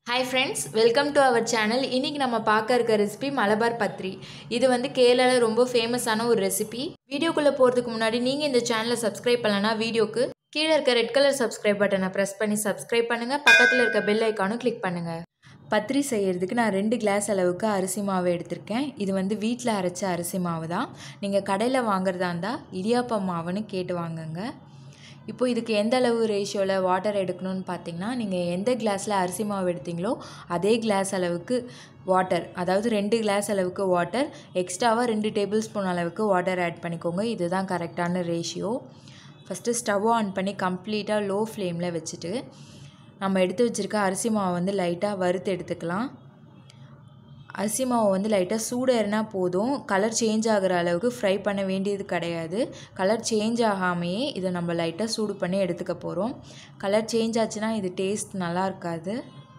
hi friends welcome to our channel இன்றைக்கி நம்ம பார்க்க இருக்க ரெசிபி மலபார் பத்ரி இது வந்து கேரளாவில் ரொம்ப ஃபேமஸான ஒரு ரெசிபி வீடியோக்குள்ளே போகிறதுக்கு முன்னாடி நீங்கள் இந்த சேனலை சப்ஸ்கிரைப் பண்ணலன்னா வீடியோக்கு கீழே இருக்க ரெட் கலர் சப்ஸ்கிரைப் பட்டனை ப்ரெஸ் பண்ணி சப்ஸ்கிரைப் பண்ணுங்கள் பக்கத்தில் இருக்க பெல் ஐக்கானும் கிளிக் பண்ணுங்கள் பத்ரி செய்கிறதுக்கு நான் ரெண்டு கிளாஸ் அளவுக்கு அரிசி மாவு எடுத்திருக்கேன் இது வந்து வீட்டில் அரைச்ச அரிசி மாவு தான் நீங்கள் கடையில் வாங்குறதா இருந்தால் இடியாப்பம் மாவுன்னு கேட்டு வாங்குங்க இப்போ இதுக்கு எந்த அளவு ரேஷியோவில் வாட்டர் எடுக்கணும்னு பார்த்தீங்கன்னா நீங்கள் எந்த கிளாஸில் அரிசி மாவு எடுத்தீங்களோ அதே கிளாஸ் அளவுக்கு வாட்டர் அதாவது ரெண்டு கிளாஸ் அளவுக்கு வாட்டர் எக்ஸ்ட்ராவாக ரெண்டு டேபிள் ஸ்பூன் அளவுக்கு வாட்டர் ஆட் பண்ணிக்கோங்க இதுதான் கரெக்டான ரேஷியோ ஃபஸ்ட்டு ஸ்டவ் ஆன் பண்ணி கம்ப்ளீட்டாக லோ ஃப்ளேமில் வச்சுட்டு நம்ம எடுத்து வச்சுருக்க அரிசி மாவை வந்து லைட்டாக வறுத்து எடுத்துக்கலாம் அரிசி மாவு வந்து லைட்டாக சூடேறினா போதும் கலர் சேஞ்ச் ஆகிற அளவுக்கு ஃப்ரை பண்ண வேண்டியது கிடையாது கலர் சேஞ்ச் ஆகாமையே இதை நம்ம லைட்டாக சூடு பண்ணி எடுத்துக்க போகிறோம் கலர் சேஞ்ச் ஆச்சுன்னா இது டேஸ்ட் நல்லா இருக்காது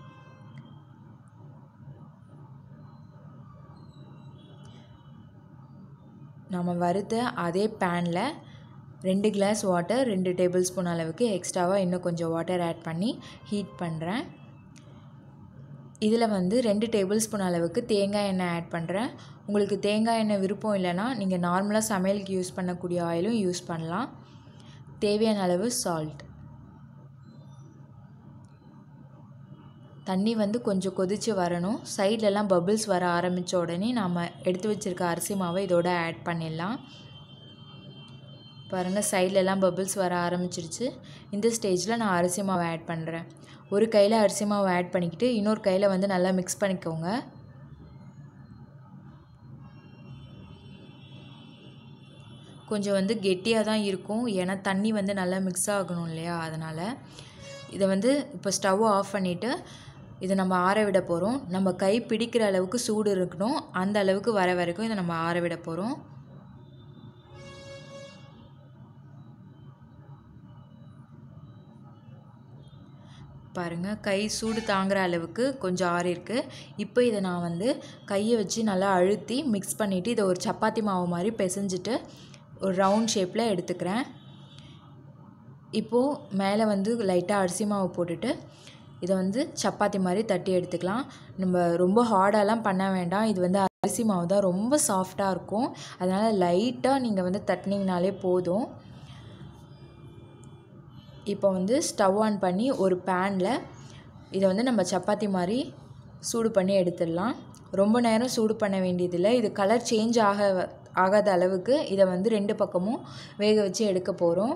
நம்ம வறுத்த அதே பேனில் ரெண்டு கிளாஸ் வாட்டர் ரெண்டு டேபிள் ஸ்பூன் அளவுக்கு எக்ஸ்ட்ராவாக இன்னும் கொஞ்சம் வாட்டர் ஆட் பண்ணி ஹீட் பண்ணுறேன் இதில் வந்து ரெண்டு டேபிள் ஸ்பூன் அளவுக்கு தேங்காய் எண்ணெய் ஆட் பண்ணுறேன் உங்களுக்கு தேங்காய் எண்ணெய் விருப்பம் இல்லைன்னா நீங்கள் நார்மலாக சமையலுக்கு யூஸ் பண்ணக்கூடிய ஆயிலும் யூஸ் பண்ணலாம் தேவையான அளவு சால்ட் தண்ணி வந்து கொஞ்சம் கொதித்து வரணும் சைட்லலாம் பபிள்ஸ் வர ஆரம்பித்த உடனே நம்ம எடுத்து வச்சுருக்க அரிசி மாவை இதோட ஆட் பண்ணிடலாம் பாருங்கள் சைட்லலாம் பபிள்ஸ் வர ஆரம்பிச்சிருச்சு இந்த ஸ்டேஜில் நான் அரிசி மாவை ஆட் பண்ணுறேன் ஒரு கையில் அரிசி மாவு ஆட் பண்ணிக்கிட்டு இன்னொரு கையில் வந்து நல்லா மிக்ஸ் பண்ணிக்கோங்க கொஞ்சம் வந்து கெட்டியாக தான் இருக்கும் ஏன்னா தண்ணி வந்து நல்லா மிக்ஸ் ஆகணும் இல்லையா அதனால் இதை வந்து இப்போ ஸ்டவ் ஆஃப் பண்ணிவிட்டு இதை நம்ம ஆற விட போகிறோம் நம்ம கை பிடிக்கிற அளவுக்கு சூடு இருக்கணும் அந்த அளவுக்கு வர வரைக்கும் இதை நம்ம ஆற விட போகிறோம் பாருங்கள் கை சூடு தாங்குற அளவுக்கு கொஞ்சம் ஆறிருக்கு இப்போ இதை நான் வந்து கையை வச்சு நல்லா அழுத்தி மிக்ஸ் பண்ணிவிட்டு இதை ஒரு சப்பாத்தி மாவு மாதிரி பிசைஞ்சிட்டு ஒரு ரவுண்ட் ஷேப்பில் எடுத்துக்கிறேன் இப்போது மேலே வந்து லைட்டாக அரிசி மாவு போட்டுட்டு இதை வந்து சப்பாத்தி மாதிரி தட்டி எடுத்துக்கலாம் நம்ம ரொம்ப ஹார்டாலாம் பண்ண வேண்டாம் இது வந்து அரிசி மாவு தான் ரொம்ப சாஃப்டாக இருக்கும் அதனால் லைட்டாக நீங்கள் வந்து தட்டினீங்கனாலே போதும் இப்போ வந்து ஸ்டவ் ஆன் பண்ணி ஒரு பேனில் இதை வந்து நம்ம சப்பாத்தி மாதிரி சூடு பண்ணி எடுத்துடலாம் ரொம்ப நேரம் சூடு பண்ண வேண்டியதில்லை இது கலர் சேஞ்ச் ஆக ஆகாத அளவுக்கு இதை வந்து ரெண்டு பக்கமும் வேக வச்சு எடுக்க போகிறோம்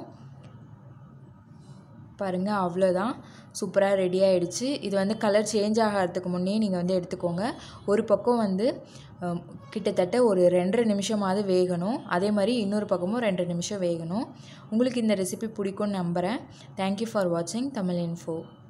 பாருங்கள் அவ்வளோதான் சூப்பராக ரெடி ஆகிடுச்சு இது வந்து கலர் சேஞ்ச் ஆகிறதுக்கு முன்னே நீங்கள் வந்து எடுத்துக்கோங்க ஒரு பக்கம் வந்து கிட்டத்தட்ட ஒரு ரெண்டரை நிமிஷமாவது வேகணும் அதே மாதிரி இன்னொரு பக்கமும் ரெண்டு நிமிஷம் வேகணும் உங்களுக்கு இந்த ரெசிபி பிடிக்கும்னு நம்புகிறேன் தேங்க்யூ ஃபார் வாட்சிங் தமிழ் இன்ஃபோ